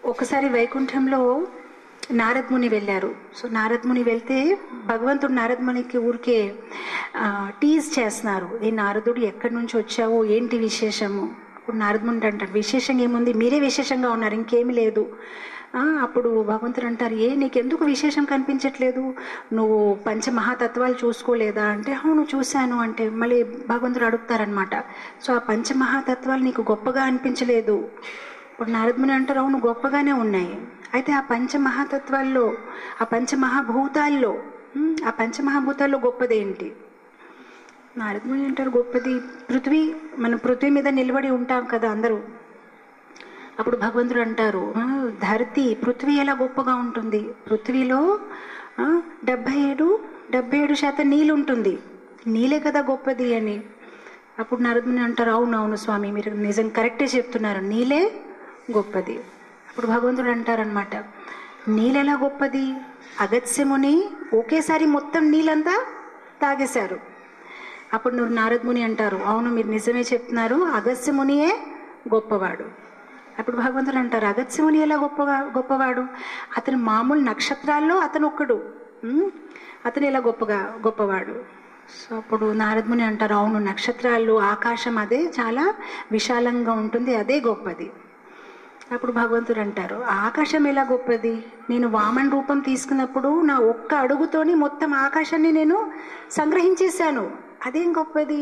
ఒకసారి వైకుంఠంలో నారద్ ముని వెళ్ళారు సో నారద్ ముని వెళ్తే భగవంతుడు నారద్ మునికి ఊరికే టీజ్ చేస్తున్నారు ఏ నారదుడు ఎక్కడి నుంచి వచ్చావు ఏంటి విశేషము ఇప్పుడు నారద్ ముని అంటారు విశేషంగా ఏముంది మీరే విశేషంగా ఉన్నారు ఇంకేమీ లేదు ఆ, అప్పుడు భగవంతుడు అంటారు ఏ నీకెందుకు విశేషం కనిపించట్లేదు నువ్వు పంచమహాతత్వాలు చూసుకోలేదా అంటే అవును చూశాను అంటే మళ్ళీ భగవంతుడు అడుగుతారనమాట సో ఆ పంచమహాతత్వాలు నీకు గొప్పగా అనిపించలేదు ఇప్పుడు నారదముని అంటారు అవును గొప్పగానే ఉన్నాయి అయితే ఆ పంచమహాతత్వాల్లో ఆ పంచమహాభూతాల్లో ఉమ్, ఆ పంచమహాభూతాల్లో గొప్పదేంటి నారదముని అంటారు గొప్పది పృథ్వీ మనం పృథ్వీ మీద నిలబడి ఉంటాం కదా అందరూ అప్పుడు భగవంతుడు అంటారు "ఆ, ధరతి పృథ్వీ ఎలా గొప్పగా ఉంటుంది పృథ్వీలో ఆ, డెబ్బై ఏడు డెబ్బై ఏడు శాతం నీళ్ళు ఉంటుంది నీలే కదా గొప్పది అని అప్పుడు నరదుని అంటారు అవును అవును స్వామి మీరు నిజం కరెక్టే చెప్తున్నారు నీలే గొప్పది అప్పుడు భగవంతుడు అంటారనమాట నీళ్ళెలా గొప్పది అగత్యముని ఒకేసారి మొత్తం నీళ్ళంతా తాగేశారు అప్పుడు నువ్వు నారదముని అంటారు అవును మీరు నిజమే చెప్తున్నారు అగస్త్యమునియే గొప్పవాడు అప్పుడు భగవంతుడు అంటారు అగత్యముని ఎలా గొప్పగా గొప్పవాడు అతను మామూలు నక్షత్రాల్లో అతను ఒక్కడు ఉమ్, అతను ఎలా గొప్పగా గొప్పవాడు సో అప్పుడు నారదముని అంటారు అవును నక్షత్రాలు ఆకాశం అదే చాలా విశాలంగా ఉంటుంది అదే గొప్పది అప్పుడు భగవంతుడు అంటారు ఆకాశం ఎలా గొప్పది నేను వామన్ రూపం తీసుకున్నప్పుడు నా ఒక్క అడుగుతోని మొత్తం ఆకాశాన్ని నేను సంగ్రహించేశాను అదేం గొప్పది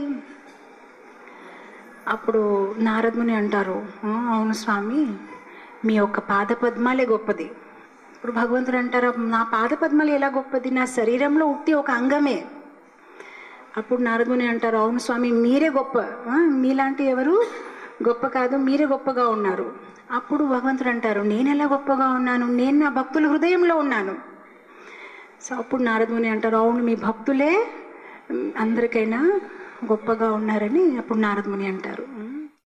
అప్పుడు నారదుని అంటారు "ఆ, అవును స్వామి మీ యొక్క పాద పద్మాలే గొప్పది ఇప్పుడు భగవంతుడు అంటారు నా పాద పద్మాలు ఎలా గొప్పది నా శరీరంలో ఉట్టి ఒక అంగమే అప్పుడు నారదుని అంటారు అవును స్వామి మీరే గొప్ప ఆ, మీలాంటి ఎవరు గొప్ప కాదు మీరే గొప్పగా ఉన్నారు అప్పుడు భగవంతుడు అంటారు నేను ఎలా గొప్పగా ఉన్నాను నేను నా భక్తుల హృదయంలో ఉన్నాను సో అప్పుడు నారదుని అంటారు అవును మీ భక్తులే ఉమ్, అందరికైనా గొప్పగా ఉన్నారని అప్పుడు నారదముని అంటారు